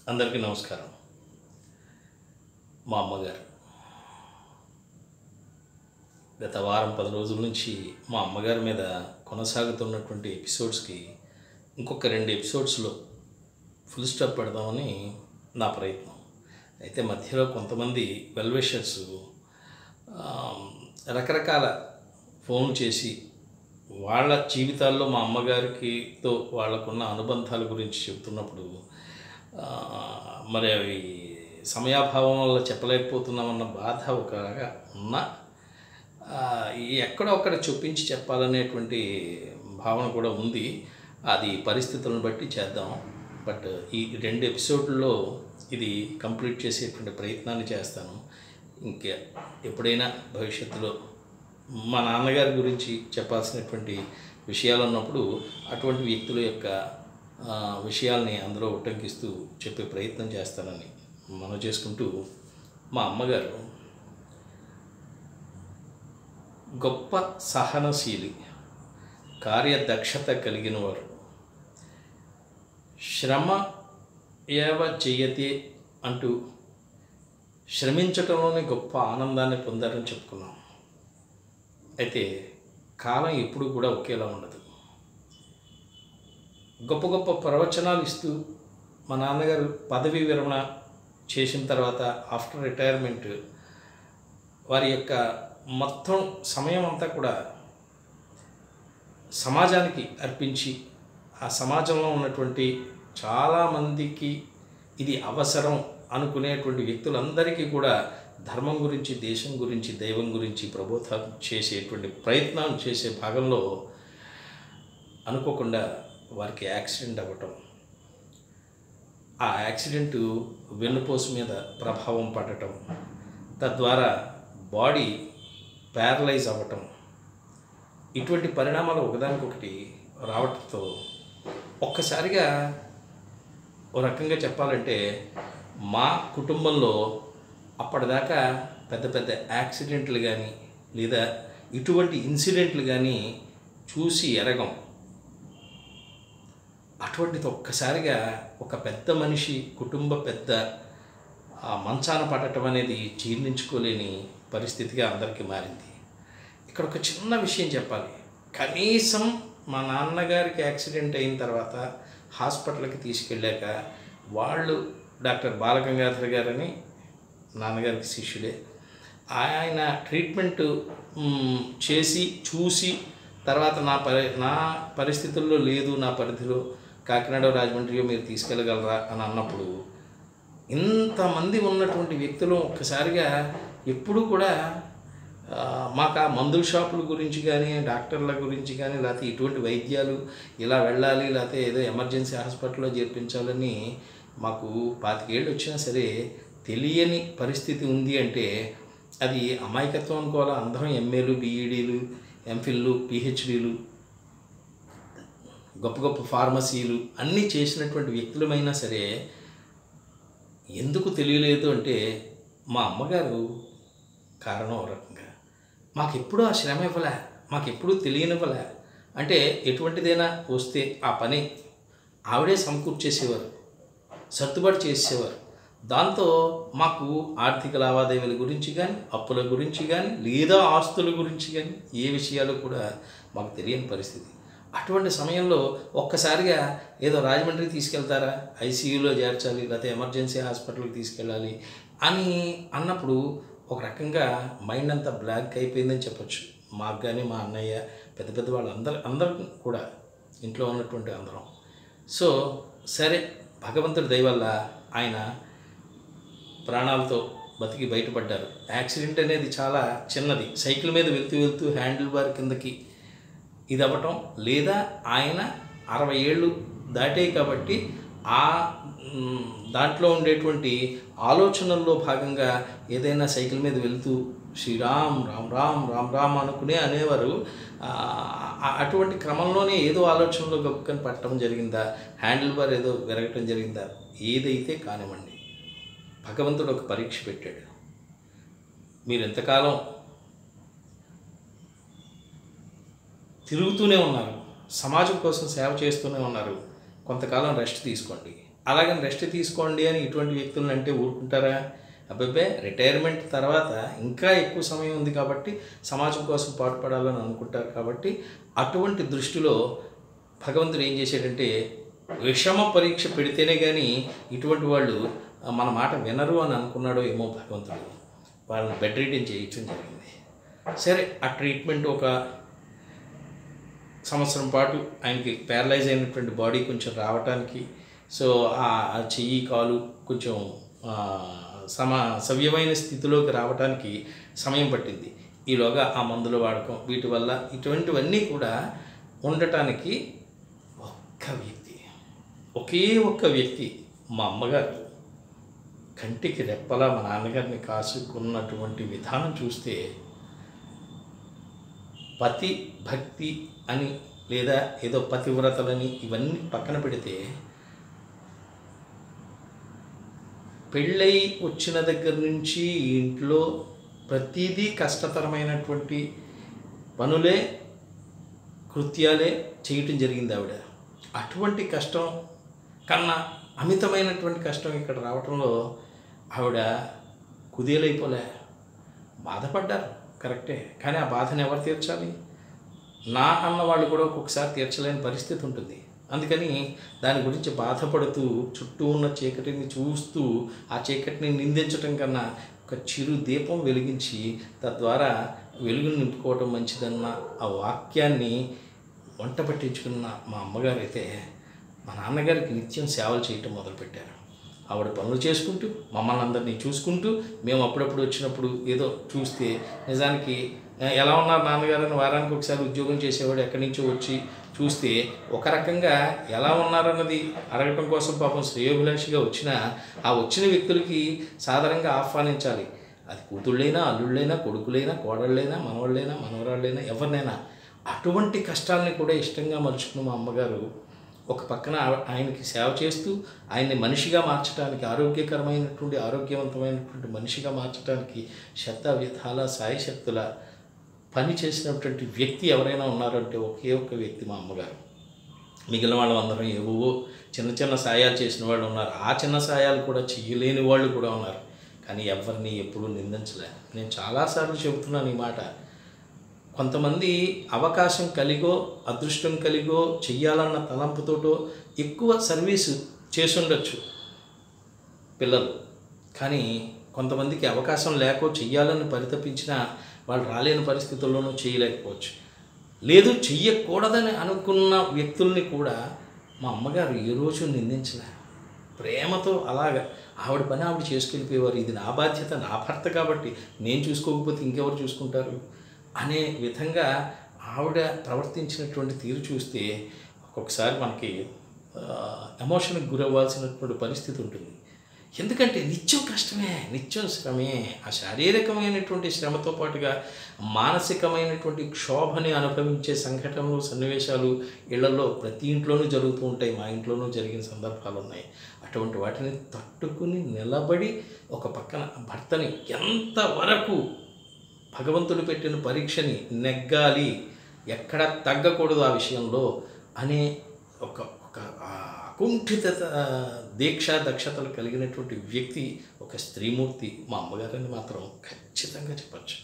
అందరికీ నమస్కారం మా అమ్మగారు గత వారం పది రోజుల నుంచి మా అమ్మగారి మీద కొనసాగుతున్నటువంటి ఎపిసోడ్స్కి ఇంకొక రెండు ఎపిసోడ్స్లో ఫుల్ స్టాప్ పెడదామని నా ప్రయత్నం అయితే మధ్యలో కొంతమంది వెల్విషర్స్ రకరకాల ఫోన్ చేసి వాళ్ళ జీవితాల్లో మా అమ్మగారికితో వాళ్ళకున్న అనుబంధాల గురించి చెబుతున్నప్పుడు ఆ, మరి అవి సమయాభావం వల్ల చెప్పలేకపోతున్నామన్న బాధ ఒకగా ఉన్నా ఆ, ఈ ఎక్కడో అక్కడ చొప్పించి చెప్పాలనేటువంటి భావన కూడా ఉంది అది పరిస్థితులను బట్టి చేద్దాం బట్ ఈ రెండు ఎపిసోడ్లలో ఇది కంప్లీట్ చేసేటువంటి ప్రయత్నాన్ని చేస్తాను ఇంకా ఎప్పుడైనా భవిష్యత్తులో మా నాన్నగారి గురించి చెప్పాల్సినటువంటి విషయాలు ఉన్నప్పుడు అటువంటి వ్యక్తుల యొక్క ఆ, విషయాల్ని అందులో ఉటంకిస్తూ చెప్పే ప్రయత్నం చేస్తానని మనం చేసుకుంటూ మా అమ్మగారు గొప్ప సహనశీలి కార్యదక్షత కలిగిన వారు శ్రమ ఏవ చేయతే అంటూ శ్రమించటంలోనే గొప్ప ఆనందాన్ని పొందారని చెప్పుకున్నాం అయితే కాలం ఎప్పుడూ కూడా ఒకేలా ఉండదు గొప్ప గొప్ప ప్రవచనాలు ఇస్తూ మా నాన్నగారు పదవీ విరమణ చేసిన తర్వాత ఆఫ్టర్ రిటైర్మెంట్ వారి యొక్క మొత్తం సమయం అంతా కూడా సమాజానికి అర్పించి ఆ సమాజంలో ఉన్నటువంటి చాలామందికి ఇది అవసరం అనుకునేటువంటి వ్యక్తులందరికీ కూడా ధర్మం గురించి దేశం గురించి దైవం గురించి ప్రబోధం చేసేటువంటి ప్రయత్నం చేసే భాగంలో అనుకోకుండా వారికి యాక్సిడెంట్ అవ్వటం ఆ యాక్సిడెంట్ వెన్నుపోసు మీద ప్రభావం పడటం తద్వారా బాడీ ప్యారలైజ్ అవ్వటం ఇటువంటి పరిణామాలు ఒకదానికొకటి రావటంతో ఒక్కసారిగా ఓ రకంగా చెప్పాలంటే మా కుటుంబంలో అప్పటిదాకా పెద్ద పెద్ద యాక్సిడెంట్లు కానీ లేదా ఇటువంటి ఇన్సిడెంట్లు కానీ చూసి ఎరగం అటువంటిది ఒక్కసారిగా ఒక పెద్ద మనిషి కుటుంబ పెద్ద ఆ మంచాన పడటం అనేది జీర్ణించుకోలేని పరిస్థితిగా అందరికీ మారింది ఇక్కడ ఒక చిన్న విషయం చెప్పాలి కనీసం మా నాన్నగారికి యాక్సిడెంట్ అయిన తర్వాత హాస్పిటల్కి తీసుకెళ్ళాక వాళ్ళు డాక్టర్ బాలగంగాధర్ గారని నాన్నగారికి శిష్యుడే ఆయన ట్రీట్మెంట్ మ్, చేసి చూసి తర్వాత నా పరి నా పరిస్థితుల్లో లేదు నా పరిధిలో కాకినాడ రాజమండ్రియో మీరు తీసుకెళ్ళగలరా అని అన్నప్పుడు ఇంతమంది ఉన్నటువంటి వ్యక్తులు ఒక్కసారిగా ఎప్పుడూ కూడా ఆ, మాకు ఆ మందుల షాపుల గురించి కానీ డాక్టర్ల గురించి కానీ లేకపోతే ఇటువంటి వైద్యాలు ఇలా వెళ్ళాలి లేకపోతే ఏదో ఎమర్జెన్సీ హాస్పిటల్లో చేర్పించాలని మాకు పాతికేళ్ళు వచ్చినా సరే తెలియని పరిస్థితి ఉంది అంటే అది అమాయకత్వం అనుకోవాలా అందరం ఎంఏలు బీఈడీలు ఎంఫిల్లు పిహెచ్డీలు గొప్ప గొప్ప ఫార్మసీలు అన్నీ చేసినటువంటి వ్యక్తులమైనా సరే ఎందుకు తెలియలేదు అంటే మా అమ్మగారు కారణం ఒక రకంగా మాకెప్పుడూ ఆ శ్రమ ఇవ్వలే మాకెప్పుడూ తెలియనివ్వలే అంటే ఎటువంటిదైనా వస్తే ఆ పని ఆవిడే సమకూర్చేసేవారు సర్దుబాటు చేసేవారు దాంతో మాకు ఆర్థిక లావాదేవీల గురించి కానీ అప్పుల గురించి కానీ లేదా ఆస్తుల గురించి కానీ ఏ విషయాలు కూడా మాకు తెలియని పరిస్థితి అటువంటి సమయంలో ఒక్కసారిగా ఏదో రాజమండ్రి తీసుకెళ్తారా ఐసీయూలో చేర్చాలి లేకపోతే ఎమర్జెన్సీ హాస్పిటల్కి తీసుకెళ్ళాలి అని అన్నప్పుడు ఒక రకంగా మైండ్ అంతా బ్లాక్ అయిపోయిందని చెప్పొచ్చు మాకు కానీ మా అన్నయ్య పెద్ద పెద్ద వాళ్ళందరూ అందరూ కూడా ఇంట్లో ఉన్నటువంటి అందరం సో సరే భగవంతుడి దయ వల్ల ఆయన ప్రాణాలతో బతికి బయటపడ్డారు యాక్సిడెంట్ అనేది చాలా చిన్నది సైకిల్ మీద వెళ్తూ వెళ్తూ హ్యాండిల్ బార్ కిందకి ఇది అవ్వటం లేదా ఆయన అరవై ఏళ్ళు దాటాయి కాబట్టి ఆ మ్, దాంట్లో ఉండేటువంటి ఆలోచనల్లో భాగంగా ఏదైనా సైకిల్ మీద వెళ్తూ శ్రీరామ్ రామ్ రామ్ రామ్ రామ్ అనుకునే అనేవారు ఆ, ఆ- అటువంటి క్రమంలోనే ఏదో ఆలోచనలో గొప్పని పట్టడం జరిగిందా హ్యాండిల్ బార్ ఏదో విరగటం జరిగిందా ఏదైతే కానివ్వండి భగవంతుడు ఒక పరీక్ష పెట్టాడు మీరు ఎంతకాలం తిరుగుతూనే ఉన్నారు సమాజం కోసం సేవ చేస్తూనే ఉన్నారు కొంతకాలం రెస్ట్ తీసుకోండి అలాగని రెస్ట్ తీసుకోండి అని ఇటువంటి వ్యక్తులను అంటే ఊరుకుంటారా అబ్బాబే రిటైర్మెంట్ తర్వాత ఇంకా ఎక్కువ సమయం ఉంది కాబట్టి సమాజం కోసం పాటుపడాలని అనుకుంటారు కాబట్టి అటువంటి దృష్టిలో భగవంతుడు ఏం చేశాడంటే విషమ పరీక్ష పెడితేనే కానీ ఇటువంటి వాళ్ళు ఆ, మన మాట వినరు అని అనుకున్నాడో ఏమో భగవంతుడు వాళ్ళని బెడ్ రీడింగ్ చేయించడం జరిగింది సరే ఆ ట్రీట్మెంట్ ఒక సంవత్సరం పాటు ఆయనకి ప్యారలైజ్ అయినటువంటి బాడీ కొంచెం రావటానికి సో ఆ ఆ చెయ్యి కాలు కొంచెం ఆ, సమ సవ్యమైన స్థితిలోకి రావటానికి సమయం పట్టింది ఈలోగా ఆ మందుల వాడకం వీటి వల్ల ఇటువంటివన్నీ కూడా ఉండటానికి ఒక్క వ్యక్తి ఒకే ఒక్క వ్యక్తి మా అమ్మగారు కంటికి రెప్పలా మా నాన్నగారిని కాసుకున్నటువంటి విధానం చూస్తే పతి భక్తి అని లేదా ఏదో పతివ్రతలని ఇవన్నీ పక్కన పెడితే పెళ్ళై వచ్చిన దగ్గర నుంచి ఈ ఇంట్లో ప్రతిదీ కష్టతరమైనటువంటి పనులే కృత్యాలే చేయటం జరిగింది ఆవిడ అటువంటి కష్టం కన్నా అమితమైనటువంటి కష్టం ఇక్కడ రావటంలో ఆవిడ కుదేలైపోలే బాధపడ్డారు కరెక్టే కానీ ఆ బాధను ఎవరు తీర్చాలి నా అన్న వాళ్ళు కూడా ఒక్కొక్కసారి తీర్చలేని పరిస్థితి ఉంటుంది అందుకని దాని గురించి బాధపడుతూ చుట్టూ ఉన్న చీకటిని చూస్తూ ఆ చీకటిని నిందించటం కన్నా ఒక చిరు దీపం వెలిగించి తద్వారా వెలుగును నింపుకోవటం మంచిదన్న ఆ వాక్యాన్ని వంట పట్టించుకున్న మా అమ్మగారు అయితే మా నాన్నగారికి నిత్యం సేవలు చేయటం మొదలుపెట్టారు ఆవిడ పనులు చేసుకుంటూ మమ్మల్ని అందరినీ చూసుకుంటూ మేము అప్పుడప్పుడు వచ్చినప్పుడు ఏదో చూస్తే నిజానికి "ఆ, ఎలా ఉన్నారు నాన్నగారు అని వారానికి ఒకసారి ఉద్యోగం చేసేవాడు ఎక్కడి నుంచో వచ్చి చూస్తే ఒక రకంగా ఎలా ఉన్నారన్నది అడగటం కోసం పాపం శ్రేయోభిలాషిగా వచ్చిన ఆ వచ్చిన వ్యక్తులకి సాధారణంగా ఆహ్వానించాలి అది కూతుళ్ళైనా అల్లుళ్ళైనా కొడుకులైనా కోడళ్ళైనా మనవాళ్ళైనా మనవరాళ్ళైనా ఎవరినైనా అటువంటి కష్టాలని కూడా ఇష్టంగా మలుచుకున్న మా అమ్మగారు ఒక పక్కన ఆ- ఆయనకి సేవ చేస్తూ ఆయన్ని మనిషిగా మార్చడానికి ఆరోగ్యకరమైనటువంటి ఆరోగ్యవంతమైనటువంటి మనిషిగా మార్చడానికి శత విధాల సాయి శక్తుల పని చేసినటువంటి వ్యక్తి ఎవరైనా ఉన్నారంటే ఒకే ఒక్క వ్యక్తి మా అమ్మగారు మిగిలిన వాళ్ళందరం ఏవో చిన్న చిన్న సాయాలు చేసిన వాళ్ళు ఉన్నారు ఆ చిన్న సాయాలు కూడా చెయ్యలేని వాళ్ళు కూడా ఉన్నారు కానీ ఎవరిని ఎప్పుడూ నిందించలే నేను చాలాసార్లు చెబుతున్నాను ఈ మాట కొంతమంది అవకాశం కలిగో అదృష్టం కలిగో చెయ్యాలన్న తలంపుతోటో ఎక్కువ సర్వీసు చేసుండొచ్చు పిల్లలు కానీ కొంతమందికి అవకాశం లేకో చెయ్యాలని పరితపించినా వాళ్ళు రాలేని పరిస్థితుల్లోనూ చేయలేకపోవచ్చు లేదు చెయ్యకూడదని అనుకున్న వ్యక్తుల్ని కూడా మా అమ్మగారు ఏ రోజు నిందించలే ప్రేమతో అలాగ ఆవిడ పని ఆవిడ చేసుకెళ్ళిపోయేవారు ఇది నా బాధ్యత నా భర్త కాబట్టి నేను చూసుకోకపోతే ఇంకెవరు చూసుకుంటారు అనే విధంగా ఆవిడ ప్రవర్తించినటువంటి తీరు చూస్తే ఒక్కొక్కసారి మనకి ఎమోషన్కి గురవ్వాల్సినటువంటి పరిస్థితి ఉంటుంది ఎందుకంటే నిత్యం కష్టమే నిత్యం శ్రమే ఆ శారీరకమైనటువంటి శ్రమతో పాటుగా మానసికమైనటువంటి క్షోభని అనుభవించే సంఘటనలు సన్నివేశాలు ఇళ్లలో ప్రతి ఇంట్లోనూ జరుగుతూ ఉంటాయి మా ఇంట్లోనూ జరిగిన సందర్భాలు ఉన్నాయి అటువంటి వాటిని తట్టుకుని నిలబడి ఒక పక్కన భర్తని ఎంతవరకు భగవంతుడు పెట్టిన పరీక్షని నెగ్గాలి ఎక్కడ తగ్గకూడదు ఆ విషయంలో అనే ఒక ఒక ఆ అకుంఠిత దీక్ష దక్షతలు కలిగినటువంటి వ్యక్తి ఒక స్త్రీమూర్తి మా అమ్మగారిని మాత్రం ఖచ్చితంగా చెప్పచ్చు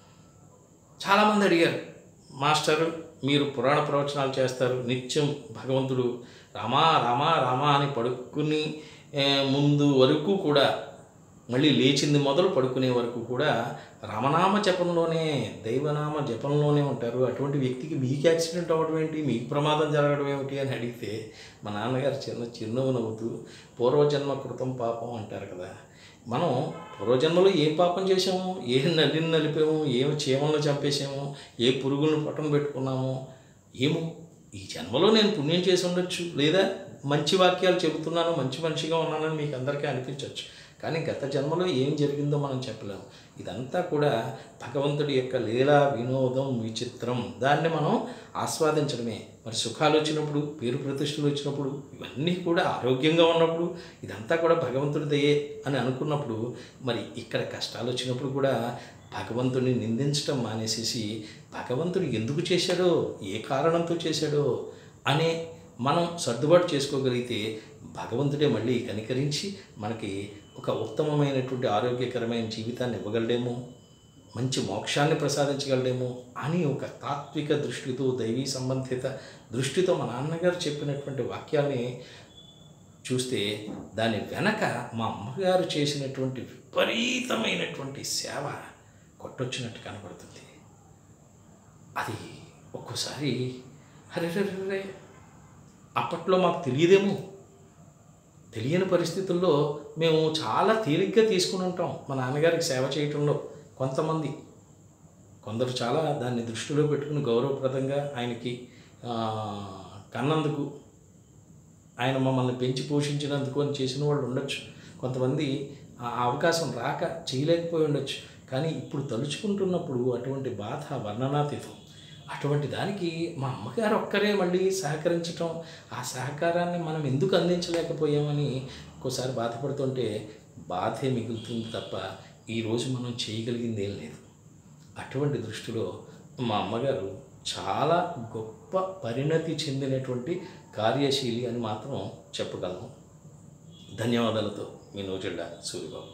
చాలామంది అడిగారు మాస్టర్ మీరు పురాణ ప్రవచనాలు చేస్తారు నిత్యం భగవంతుడు రామా రామా రామా అని పడుకుని ఏ, ముందు వరకు కూడా మళ్ళీ లేచింది మొదలు పడుకునే వరకు కూడా రామనామ జపంలోనే దైవనామ జపంలోనే ఉంటారు అటువంటి వ్యక్తికి మీకు యాక్సిడెంట్ అవ్వడం ఏంటి మీకు ప్రమాదం జరగడం ఏమిటి అని అడిగితే మా నాన్నగారు చిన్న చిరునవ్వు నవ్వుతూ పూర్వజన్మ కృతం పాపం అంటారు కదా మనం పూర్వజన్మలో ఏ పాపం చేసాము ఏ నల్లిని నలిపాము ఏ చీమలను చంపేసాము ఏ పురుగులను పట్టం పెట్టుకున్నాము ఏమో ఈ జన్మలో నేను పుణ్యం చేసి ఉండొచ్చు లేదా మంచి వాక్యాలు చెబుతున్నాను మంచి మనిషిగా ఉన్నానని మీకు అందరికీ అనిపించవచ్చు కానీ గత జన్మలో ఏం జరిగిందో మనం చెప్పలేము ఇదంతా కూడా భగవంతుడి యొక్క లీలా వినోదం విచిత్రం దాన్ని మనం ఆస్వాదించడమే మరి సుఖాలు వచ్చినప్పుడు పేరు ప్రతిష్టలు వచ్చినప్పుడు ఇవన్నీ కూడా ఆరోగ్యంగా ఉన్నప్పుడు ఇదంతా కూడా భగవంతుడి దయే అని అనుకున్నప్పుడు మరి ఇక్కడ కష్టాలు వచ్చినప్పుడు కూడా భగవంతుడిని నిందించడం మానేసేసి భగవంతుడు ఎందుకు చేశాడో ఏ కారణంతో చేశాడో అనే మనం సర్దుబాటు చేసుకోగలిగితే భగవంతుడే మళ్ళీ కనికరించి మనకి ఒక ఉత్తమమైనటువంటి ఆరోగ్యకరమైన జీవితాన్ని ఇవ్వగలడేమో మంచి మోక్షాన్ని ప్రసాదించగలడేమో అని ఒక తాత్విక దృష్టితో దైవీ సంబంధిత దృష్టితో మా నాన్నగారు చెప్పినటువంటి వాక్యాన్ని చూస్తే దాని వెనక మా అమ్మగారు చేసినటువంటి విపరీతమైనటువంటి సేవ కొట్టొచ్చినట్టు కనబడుతుంది అది ఒక్కోసారి హరే హరే అప్పట్లో మాకు తెలియదేమో తెలియని పరిస్థితుల్లో మేము చాలా తేలిగ్గా తీసుకుని ఉంటాం మా నాన్నగారికి సేవ చేయటంలో కొంతమంది కొందరు చాలా దాన్ని దృష్టిలో పెట్టుకుని గౌరవప్రదంగా ఆయనకి ఆ, కన్నందుకు ఆయన మమ్మల్ని పెంచి పోషించినందుకు అని చేసిన వాళ్ళు ఉండొచ్చు కొంతమంది ఆ అవకాశం రాక చేయలేకపోయి ఉండొచ్చు కానీ ఇప్పుడు తలుచుకుంటున్నప్పుడు అటువంటి బాధ వర్ణనాతీతం అటువంటి దానికి మా అమ్మగారు ఒక్కరే మళ్ళీ సహకరించటం ఆ సహకారాన్ని మనం ఎందుకు అందించలేకపోయామని ఒక్కోసారి బాధపడుతుంటే బాధే మిగులుతుంది తప్ప ఈరోజు మనం చేయగలిగింది ఏం లేదు అటువంటి దృష్టిలో మా అమ్మగారు చాలా గొప్ప పరిణతి చెందినటువంటి కార్యశీలి అని మాత్రం చెప్పగలను ధన్యవాదాలతో మీ నూజిళ్ళ సూరిబాబు